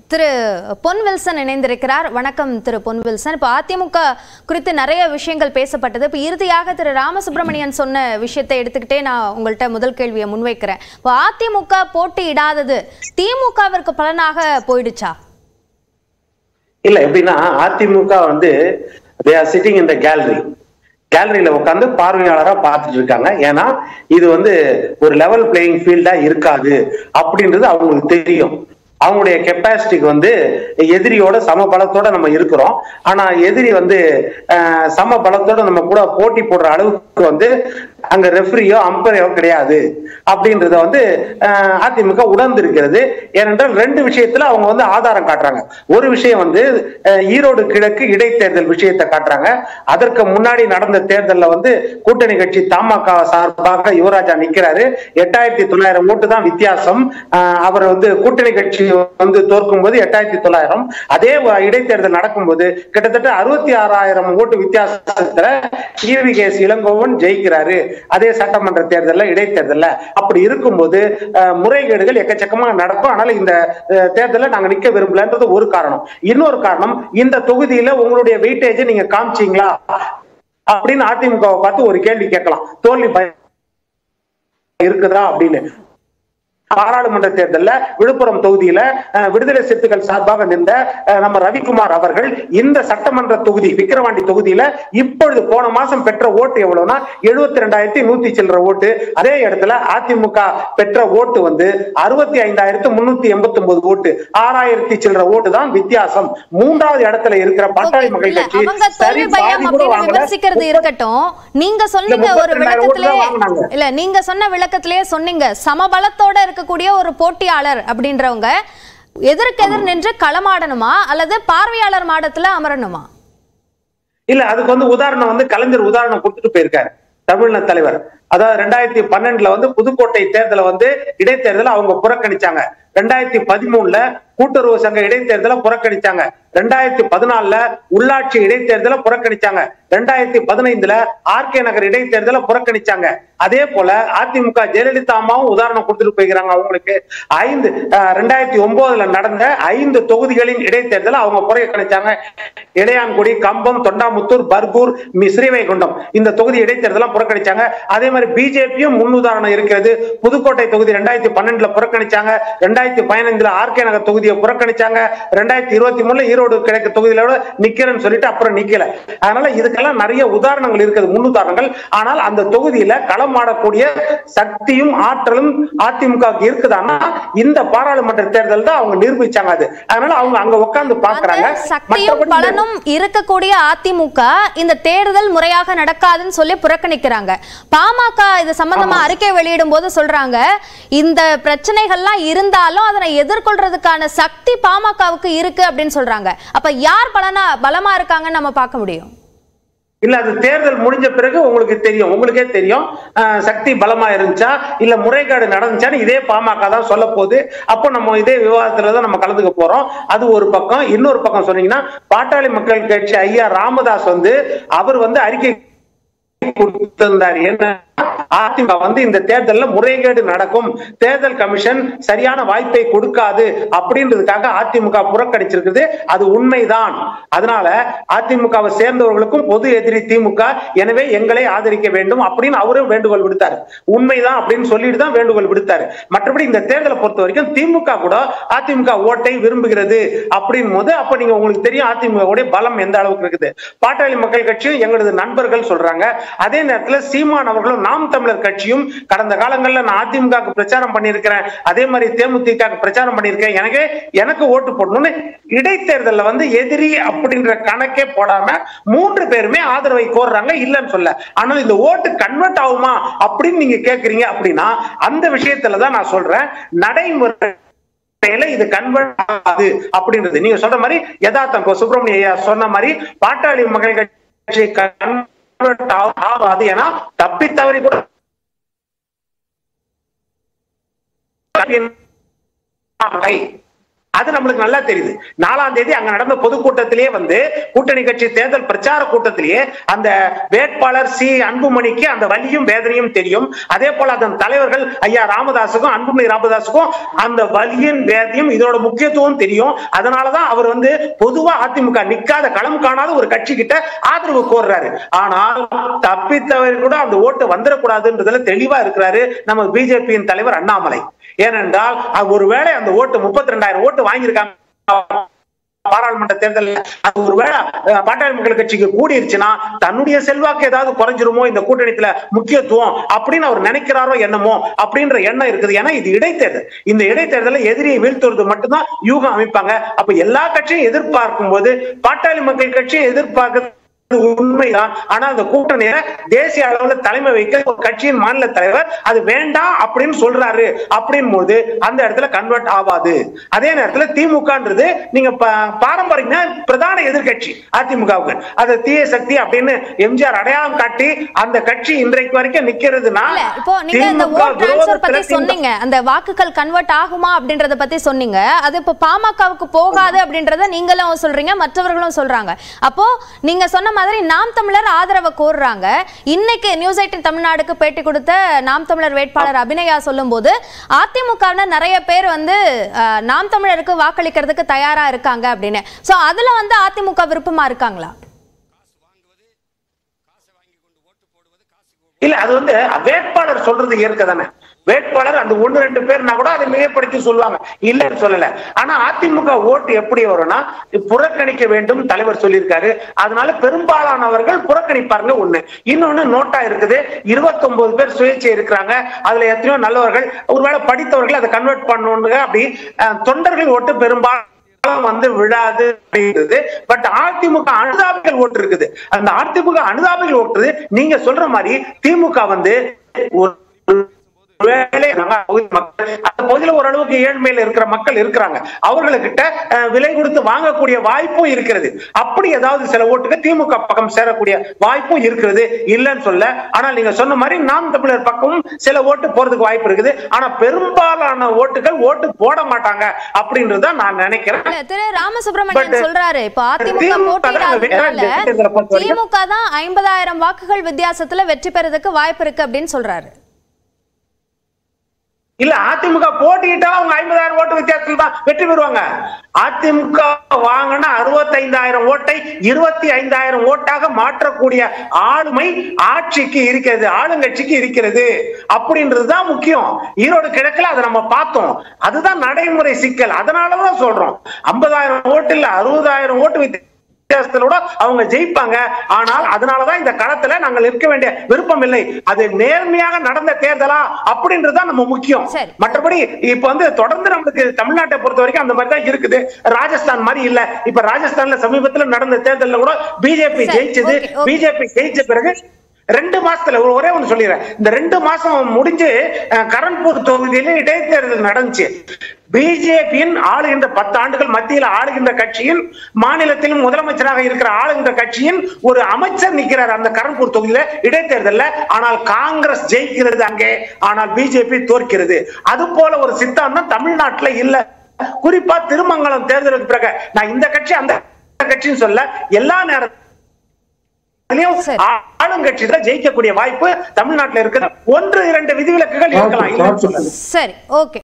திரு பொன் வில்சன் இணைந்திருக்கிறார் வணக்கம் திரு பொன் வில்சன் இப்போ அதிமுக குறித்து நிறைய விஷயங்கள் பேசப்பட்டது இப்போ இறுதியாக திரு ராமசுப்ரமணியன் சொன்ன விஷயத்தை எடுத்துக்கிட்டே நான் உங்கள்கிட்ட முதல் கேள்வியை முன்வைக்கிறேன் இப்போ அதிமுக போட்டியிடாதது திமுகவிற்கு பலனாக போயிடுச்சா இல்ல எப்படின்னா அதிமுக வந்து தே ஆர் சிட்டிங் இந்த கேலரி கேலரியில உட்காந்து பார்வையாளரா பார்த்துட்டு இருக்காங்க ஏன்னா இது வந்து ஒரு லெவல் பிளேயிங் ஃபீல்டா இருக்காது அப்படின்றது அவங்களுக்கு தெரியும் அவங்களுடைய கெப்பாசிட்டிக்கு வந்து எதிரியோட சம பலத்தோட நம்ம இருக்கிறோம் ஆனா எதிரி வந்து அஹ், சம பலத்தோட நம்ம கூட போட்டி போடுற அளவுக்கு வந்து அங்க ரெஃப்ரியோ அம்பரையோ கிடையாது அப்படின்றத வந்து அஹ், அதிமுக உணர்ந்து இருக்கிறது ஏனென்றால் ரெண்டு விஷயத்துல அவங்க வந்து ஆதாரம் காட்டுறாங்க ஒரு விஷயம் வந்து அஹ், ஈரோடு கிழக்கு இடைத்தேர்தல் விஷயத்தை காட்டுறாங்க அதற்கு முன்னாடி நடந்த தேர்தல்ல வந்து கூட்டணி கட்சி தமாக சார்பாக யுவராஜா நிக்கிறாரு எட்டாயிரத்தி தொள்ளாயிரம் ஓட்டு தான் வித்தியாசம் அஹ், அவர் வந்து கூட்டணி கட்சி வந்து தோற்கும் போது எட்டாயிரத்தி தொள்ளாயிரம் அதே வ- இடைத்தேர்தல் நடக்கும்போது கிட்டத்தட்ட அறுபத்தி ஆறாயிரம் ஓட்டு வித்தியாசத்துல ஈவிகேஎஸ் இளங்கோவன் ஜெயிக்கிறாரு அதே சட்டமன்ற தேர்தல்ல இடைத்தேர்தல்ல அப்படி இருக்கும்போது அஹ், முறைகேடுகள் எக்கச்சக்கமா நடக்கும் அதனால இந்த அஹ், தேர்தல்ல நாங்க நிக்க விரும்பலன்றது ஒரு காரணம் இன்னொரு காரணம் இந்த தொகுதியில உங்களுடைய வெயிட்டேஜ் நீங்க காமிச்சீங்களா அப்படின்னு அதிமுகவை பார்த்து ஒரு கேள்வி கேட்கலாம் தோல்வி பயம் இருக்குதா அப்படின்னு பாராளுமன்ற தேர்தல்ல விழுப்புரம் தொகுதியில அஹ், விடுதலை சிறுத்தைகள் சார்பாக நின்ற அஹ், நம்ம ரவிக்குமார் அவர்கள் இந்த சட்டமன்ற தொகுதி விக்கிரவாண்டி தொகுதியில இப்பொழுது போன மாசம் பெற்ற ஓட்டு எவ்வளவுனா எழுபத்தி ரெண்டாயிரத்தி நூத்தி சில்லற ஓட்டு அதே இடத்துல அதிமுக பெற்ற ஓட்டு வந்து அறுபத்தி ஐந்தாயிரத்து முன்னூத்தி எண்பத்தி ஒன்பது ஓட்டு ஆறாயிரத்தி சில்லற ஓட்டு தான் வித்தியாசம் மூன்றாவது இடத்துல இருக்கிற பாட்டாளி மக்கள் இல்ல, கட்சி அவங்க சரி தோல்வி பயம் பாதி கூட அப்படின்னு வாங்கல விமர்சிக்கிறது இருக்கட்டும் நீங்க சொன்னீங்க ஒரு 32,000 ஓட்டு தான் விளக்கத்திலே வாங்குனாங்க. இல்ல நீங்க சொன்ன விளக்கத்திலேயே சொன்னீங்க சமபலத்தோட இருக்கக்கூடிய ஒரு போட்டியாளர் அப்படின்றவங்க எதிர்க்கு எதிர் நின்று களமாடணுமா அல்லது பார்வையாளர் மாடத்துல அமரணுமா இல்ல அதுக்கு வந்து உதாரணம் வந்து கலைஞர் உதாரணம் கொடுத்துட்டு போயிருக்காரு தமிழ்ல தலைவர் அதாவது ரெண்டாயிரத்தி பன்னெண்டுல வந்து புதுக்கோட்டை தேர்தலை வந்து இடைத்தேர்தலை அவங்க புறக்கணிச்சாங்க ரெண்டாயிரத்தி பதிமூணுல கூட்டுறவு சங்க இடைத்தேர்தலை புறக்கணிச்சாங்க ரெண்டாயிரத்தி பதினாலுல உள்ளாட்சி இடைத்தேர்தலை புறக்கணிச்சாங்க ரெண்டாயிரத்தி பதினைந்துல ஆர்கே நகர் இடைத்தேர்தலை புறக்கணிச்சாங்க அதே போல அதிமுக ஜெயலலிதா அம்மாவும் உதாரணம் கொடுத்துட்டு போய்க்கிறாங்க அவங்களுக்கு ஐந்து அஹ், ரெண்டாயிரத்தி ஒன்பதுல நடந்த ஐந்து தொகுதிகளின் இடைத்தேர்தலை அவங்க புறக்கணிச்சாங்க இடையான்குடி கம்பம் தொண்டாமுத்தூர் பர்கூர் மி- ஸ்ரீவைகுண்டம் இந்த தொகுதி இடைத்தேர்தலாம் புறக்கணிச்சாங்க அதே மாதிரி பிஜேபியும் முன்னுதாரணம் இருக்கிறது புதுக்கோட்டை தொகுதி ரெண்டாயிரத்தி பன்னெண்டுல புறக்கணிச்சாங்க ரெண்டாயிரத்தி பதினைந்துல ஆர்கே நகர் தொகுதியை புறக்கணிச்சாங்க ரெண்டாயிரத்தி இருபத்தி மூணுல ஈரோடு கிழக்கு தொகுதியிலோட நிக்கிறேன்னு சொல்லிட்டு அப்புறம் நிக்கல அதனால இதுக்கெல்லாம் நிறைய உதாரணங்கள் இருக்குது முன்னுதாரணங்கள் ஆனால் அந்த தொகுதியில களம் ஆடக்கூடிய சக்தியும் ஆற்றலும் அதிமுக இருக்குதான்னா இந்த பாராளுமன்ற தேர்தல் தான் அவங்க நிரூபிச்சாங்க அது அதனால அவங்க அங்க உட்கார்ந்து பாக்குறாங்க அந்த சக்தியும் மற்றபடி இந்த- பலனும் இருக்கக்கூடிய அதிமுக இந்த தேர்தல் முறையாக நடக்காதுன்னு சொல்லி புறக்கணிக்கிறாங்க பாமக இது சம்பந்தமா அறிக்கை வெளியிடும் போது சொல்றாங்க இந்த பிரச்சனைகள்லாம் இருந்தாலும் அதனை எதிர்கொள்றதுக்கான சக்தி பாமகவுக்கு இருக்கு அப்படின்னு சொல்றாங்க அப்ப யார் பலனா பலமா இருக்காங்கன்னு நம்ம பார்க்க முடியும் இல்ல அது தேர்தல் முடிஞ்ச பிறகு உங்களுக்கு தெரியும் உங்களுக்கே தெரியும் அஹ், சக்தி பலமா இருந்துச்சா இல்ல முறைகேடு நடந்துச்சான்னு இதே பாமக தான் சொல்ல போகுது அப்போ நம்ம இதே விவாதத்துல தான் நம்ம கலந்துக்க போறோம் அது ஒரு பக்கம் இன்னொரு பக்கம் சொன்னீங்கன்னா பாட்டாளி மக்கள் கட்சி ஐயா ராமதாஸ் வந்து அவர் வந்து அறிக்கை கொடுத்திருந்தார் என்ன அதிமுக வந்து இந்த தேர்தல்ல முறைகேடு நடக்கும் தேர்தல் கமிஷன் சரியான வாய்ப்பை கொடுக்காது அப்படின்றதுக்காக அதிமுக புறக்கணிச்சிருக்குது அது உண்மைதான் அதனால அதிமுகவை சேர்ந்தவர்களுக்கும் பொது எதிரி திமுக எனவே எங்களை ஆதரிக்க வேண்டும் அப்படின்னு அவரும் வேண்டுகோள் விடுத்தாரு உண்மைதான் அப்படின்னு சொல்லிட்டு தான் வேண்டுகோள் விடுத்தாரு மற்றபடி இந்த தேர்தலை பொறுத்த வரைக்கும் திமுக கூட அதிமுக ஓட்டை விரும்புகிறது அப்படின் போது அப்ப நீங்க உங்களுக்கு தெரியும் அதிமுக உடைய பலம் எந்த அளவுக்கு இருக்குது பாட்டாளி மக்கள் கட்சியும் எங்களது நண்பர்கள் சொல்றாங்க அதே நேரத்துல சீமான் அவர்களும் நாம் தமிழர் கட்சியும் கடந்த காலங்கள்ல நான் அதிமுக பிரச்சாரம் பண்ணியிருக்கிறேன் அதே மாதிரி தேமுதிக பிரச்சாரம் பண்ணியிருக்கேன் எனக்கு எனக்கு ஓட்டு போடணும்னு இடைத்தேர்தல்ல வந்து எதிரி அப்படின்ற கணக்கே போடாம மூன்று பேருமே ஆதரவை கோர்றாங்க இல்லைன்னு சொல்ல ஆனால் இந்த ஓட்டு கன்வெர்ட் ஆகுமா அப்படின்னு நீங்க கேக்குறீங்க அப்படின்னா அந்த விஷயத்துல தான் நான் சொல்றேன் நடைமுறை முறையில இது கன்வெர்ட் ஆகாது அப்படின்றது நீங்க சொல்ற மாதிரி யதார்த்தம் இப்போ சுப்பிரமணிய ஐயா சொன்ன மாதிரி பாட்டாளி மக்கள் கட்சி கன்வெர்ட் ஆகாது ஏன்னா தப்பி தவறி கூட அது நம்மளுக்கு நல்லா தெரியுது நாலாம் தேதி அங்க நடந்த பொதுக்கூட்டத்திலேயே வந்து கூட்டணி கட்சி தேர்தல் பிரச்சார கூட்டத்திலேயே அந்த வேட்பாளர் சி அன்புமணிக்கு அந்த வலியும் வேதனையும் தெரியும் அதே போல அதன் தலைவர்கள் ஐயா ராமதாசுக்கும் அன்புமணி ராமதாசுக்கும் அந்த வலியின் வேதனையும் இதோட முக்கியத்துவம் தெரியும் அதனாலதான் அவர் வந்து பொதுவா அதிமுக நிக்காத களம் காணாத ஒரு கட்சி கிட்ட ஆதரவு கோர்றாரு ஆனால் தப்பித்தவர் கூட அந்த ஓட்டு வந்துடக்கூடாதுன்றதுல தெளிவா இருக்கிறாரு நம்ம பிஜேபியின் தலைவர் அண்ணாமலை ஏனென்றால் அது ஒருவேளை அந்த ஓட்டு முப்பத்தி ரெண்டாயிரம் ஓட்டு வாங்கியிருக்காங்க பாராளுமன்ற தேர்தலில் அது ஒருவேளை அஹ், பாட்டாளி மக்கள் கட்சிக்கு கூடிருச்சுன்னா தன்னுடைய செல்வாக்கு ஏதாவது குறைஞ்சிருமோ இந்த கூட்டணித்துல முக்கியத்துவம் அப்படின்னு அவர் நினைக்கிறாரோ என்னமோ அப்படின்ற எண்ணம் இருக்குது ஏன்னா இது இடைத்தேர்தல் இந்த இடைத்தேர்தலில் எதிரியை வீழ்த்துறது மட்டும்தான் யூகம் அமைப்பாங்க அப்ப எல்லா கட்சியும் எதிர்பார்க்கும் போது பாட்டாளி மக்கள் கட்சியும் எதிர்பார்க்க உண்மைதான் ஆனா அந்த கூட்டணியை தேசிய அளவுல தலைமை வைக்க ஒரு கட்சியின் மாநில தலைவர் அது வேண்டாம் அப்படின்னு சொல்றாரு அப்படின் போது அந்த இடத்துல கன்வெர்ட் ஆகாது அதே நேரத்துல திமுகன்றது நீங்க பா- பாரம்பரிய பிரதான எதிர்க்கட்சி அதிமுகவுக்கு அது தீய சக்தி அப்படின்னு எம்ஜிஆர் அடையாளம் காட்டி அந்த கட்சி இன்றைக்கு வரைக்கும் நிக்கிறதுனா இல்ல இப்போ நீங்க இந்த திமுக ஓட் டிரான்ஸ்ஃபர் பத்தி விரோதத்துல சொன்னீங்க அந்த வாக்குகள் கன்வெர்ட் ஆகுமா அப்படின்றத பத்தி சொன்னீங்க அது இப்போ பாமகவுக்கு போகாது அப்படின்றத நீங்களும் சொல்றீங்க மற்றவர்களும் சொல்றாங்க அப்போ நீங்க சொன்ன மாதிரி நாம் தமிழர் ஆதரவை கோருறாங்க இன்னைக்கு நியூஸ் எயிட்டின் தமிழ்நாடுக்கு பேட்டி கொடுத்த நாம் தமிழர் வேட்பாளர் அபிநயா சொல்லும்போது அதிமுகவினர் நிறைய பேர் வந்து அஹ், நாம் தமிழருக்கு வாக்களிக்கிறதுக்கு தயாரா இருக்காங்க அப்படின்னு சோ அதுல வந்து அதிமுக விருப்பமா இருக்காங்களா இல்ல அது வந்து வேட்பாளர் சொல்றது இயற்கை தானே வேட்பாளர் அந்த ஒண்ணு ரெண்டு பேர்னா கூட அதை மிகப்படுத்தி சொல்லுவாங்க இல்லைன்னு சொல்லல ஆனா அதிமுக ஓட்டு எப்படி வரும்னா புறக்கணிக்க வேண்டும் தலைவர் சொல்லியிருக்காரு அதனால பெரும்பாலானவர்கள் புறக்கணிப்பாருங்க ஒண்ணு இன்னொன்னு நோட்டா இருக்குது 29 பேர் சுயேட்சை இருக்கிறாங்க அதுல எத்தனையோ நல்லவர்கள் ஒருவேளை படித்தவர்கள் அதை கன்வெர்ட் பண்ணணுங்க அப்படி அஹ், தொண்டர்கள் ஓட்டு பெரும்பாலும் காலம் வந்து விழாது அப்படிங்கிறது பட் அதிமுக அனுதாபிகள் ஓட்டு இருக்குது அந்த அதிமுக அனுதாபிகள் ஓட்டு நீங்க சொல்ற மாதிரி திமுக வந்து ஒரு வேலை நாங்க பகுதி மக்கள் அந்த பகுதியில ஓரளவுக்கு ஏழ்மையில இருக்கிற மக்கள் இருக்கிறாங்க அவர்களுக்கிட்ட அஹ், விலை கொடுத்து வாங்கக்கூடிய வாய்ப்பும் இருக்கிறது அப்படி ஏதாவது சில ஓட்டுக்கு திமுக பக்கம் சேரக்கூடிய வாய்ப்பும் இருக்கிறது இல்லைன்னு சொல்ல ஆனா நீங்க சொன்ன மாதிரி நாம் தமிழர் பக்கமும் சில ஓட்டு போறதுக்கு வாய்ப்பு இருக்குது ஆனா பெரும்பாலான ஓட்டுகள் ஓட்டு போட மாட்டாங்க அப்படின்றத நான் நினைக்கிறேன் இல்ல திரு ராமசுப்ரமணியன் But, சொல்றாரு இப்ப அதிமுக திமுக தான் போட்டியிடாததுனால வேற தேர்தலை பொறுத்த வரைக்கும் திமுக தான் ஐம்பதாயிரம் வாக்குகள் வித்தியாசத்துல வெற்றி பெறதுக்கு வாய்ப்பு இருக்கு அப்படின்னு சொல்றாரு இல்ல அதிமுக போட்டியிட்டாலும் அவங்க ஐம்பதாயிரம் ஓட்டு வித்தியாசத்தில் தான் வெற்றி பெறுவாங்க அதிமுக வாங்கின அறுபத்தைந்தாயிரம் ஓட்டை இருபத்தி ஐந்தாயிரம் ஓட்டாக மாற்றக்கூடிய ஆளுமை ஆட்சிக்கு இருக்கிறது ஆளுங்கட்சிக்கு இருக்கிறது அப்படின்றதுதான் முக்கியம் ஈரோடு கிழக்குல அதை நம்ம பார்த்தோம் அதுதான் நடைமுறை சிக்கல் அதனாலதான் சொல்றோம் ஐம்பதாயிரம் ஓட்டு இல்ல அறுபதாயிரம் ஓட்டு வித்தியாசம் வித்தியாசத்திலோட அவங்க ஜெயிப்பாங்க ஆனால் அதனாலதான் இந்த களத்துல நாங்கள் இருக்க வேண்டிய விருப்பம் இல்லை அது நேர்மையாக நடந்த தேர்தலா அப்படின்றதுதான் நம்ம முக்கியம் சரி. மற்றபடி இப்ப வந்து தொடர்ந்து நம்மளுக்கு தமிழ்நாட்டை பொறுத்த வரைக்கும் அந்த மாதிரி தான் இருக்குது ராஜஸ்தான் மாதிரி இல்ல இப்ப ராஜஸ்தான்ல சமீபத்துல நடந்த தேர்தல்ல கூட பிஜேபி சரி, ஜெயிச்சது okay, okay. பிஜேபி ஜெயிச்ச பிறகு ரெண்டு மாசத்துல ஒரு- ஒரே ஒண்ணு சொல்லிடுறேன் இந்த ரெண்டு மாசம் முடிஞ்சு அஹ், கரண்பூர் தொகுதியில இடைத்தேர்தல் நடந்துச்சு பிஜேபியின் ஆளுகின்ற பத்து ஆண்டுகள் மத்தியில் ஆளுகின்ற கட்சியின் மாநிலத்திலும் முதலமைச்சராக இருக்கிற ஆளுகின்ற கட்சியின் ஒரு அமைச்சர் நிக்கிறார் அந்த கரண்பூர் தொகுதியில இடைத்தேர்தல்ல ஆனால் காங்கிரஸ் ஜெயிக்கிறது அங்கே ஆனால் பிஜேபி தோற்கிறது அது போல ஒரு சித்தாந்தம் தமிழ்நாட்டுல இல்ல குறிப்பா திருமங்கலம் தேர்தலுக்கு பிறகு நான் இந்த கட்சி அந்த கட்சின்னு சொல்ல எல்லா நேரத்திலும் சரி. ஆளுங்கட்சி தான் ஜெயிக்கக்கூடிய வாய்ப்பு தமிழ்நாட்டுல இருக்குது ஒன்று இரண்டு விதிவிலக்குகள் இருக்கலாம் இல்லைன்னு சொல்லல சரி ஓகே